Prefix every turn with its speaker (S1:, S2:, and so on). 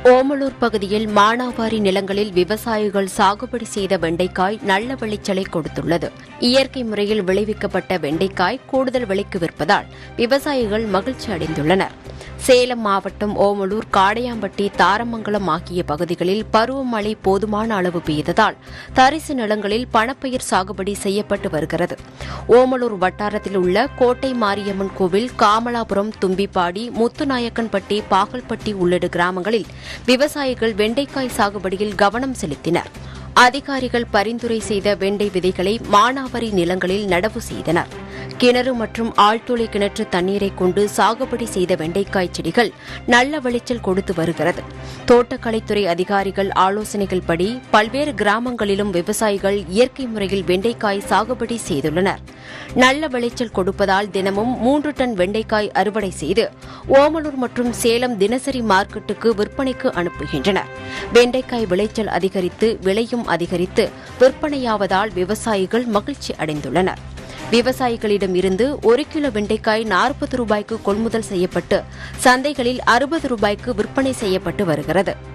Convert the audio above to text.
S1: ஓமலூர் பகுதியில் மானாவாரி நிலங்களில் விவசாயிகள் சாகுபடி செய்த வெண்டைக்காய் நல்ல விளைச்சலை கொடுத்துள்ளது இயற்கை முறையில் விளைவிக்கப்பட்ட வெண்டைக்காய் கூடுதல் விலைக்கு விற்பதால் விவசாயிகள் மகிழ்ச்சி அடைந்துள்ளனர் சேலம் மாவட்டம் ஓமலூர் காடையாம்பட்டி தாரமங்கலம் ஆகிய பகுதிகளில் பருவமழை போதுமான அளவு பெய்ததால் தரிசு நிலங்களில் பணப்பயிர் சாகுபடி செய்யப்பட்டு வருகிறது ஓமலூர் வட்டாரத்தில் உள்ள கோட்டை மாரியம்மன் கோவில் காமலாபுரம் தும்பிப்பாடி முத்துநாயக்கன்பட்டி பாகல்பட்டி உள்ளிட்ட கிராமங்களில் விவசாயிகள் வெண்டைக்காய் சாகுபடியில் கவனம் செலுத்தினர் அதிகாரிகள் பரிந்துரை செய்த வெண்டை விதைகளை மானாவாரி நிலங்களில் நடவு செய்தனர் கிணறு மற்றும் ஆழ்துளை கிணற்று தண்ணீரை கொண்டு சாகுபடி செய்த வெண்டைக்காய் செடிகள் நல்ல விளைச்சல் கொடுத்து வருகிறது தோட்டக்கலைத்துறை அதிகாரிகள் ஆலோசனைகள் படி பல்வேறு கிராமங்களிலும் விவசாயிகள் இயற்கை முறையில் வெண்டைக்காய் சாகுபடி செய்துள்ளனர் நல்ல விளைச்சல் கொடுப்பதால் தினமும் மூன்று டன் வெண்டைக்காய் அறுவடை செய்து ஓமலூர் மற்றும் சேலம் தினசரி மார்க்கெட்டுக்கு விற்பனைக்கு அனுப்புகின்றனர் வெண்டைக்காய் விளைச்சல் அதிகரித்து விலையும் அதிகரித்து விற்பனையாவதால் விவசாயிகள் மகிழ்ச்சி அடைந்துள்ளனர் விவசாயிகளிடம் இருந்து ஒரு கிலோ வெண்டைக்காய் நாற்பது ரூபாய்க்கு கொள்முதல் செய்யப்பட்டு சந்தைகளில் அறுபது ரூபாய்க்கு விற்பனை செய்யப்பட்டு வருகிறது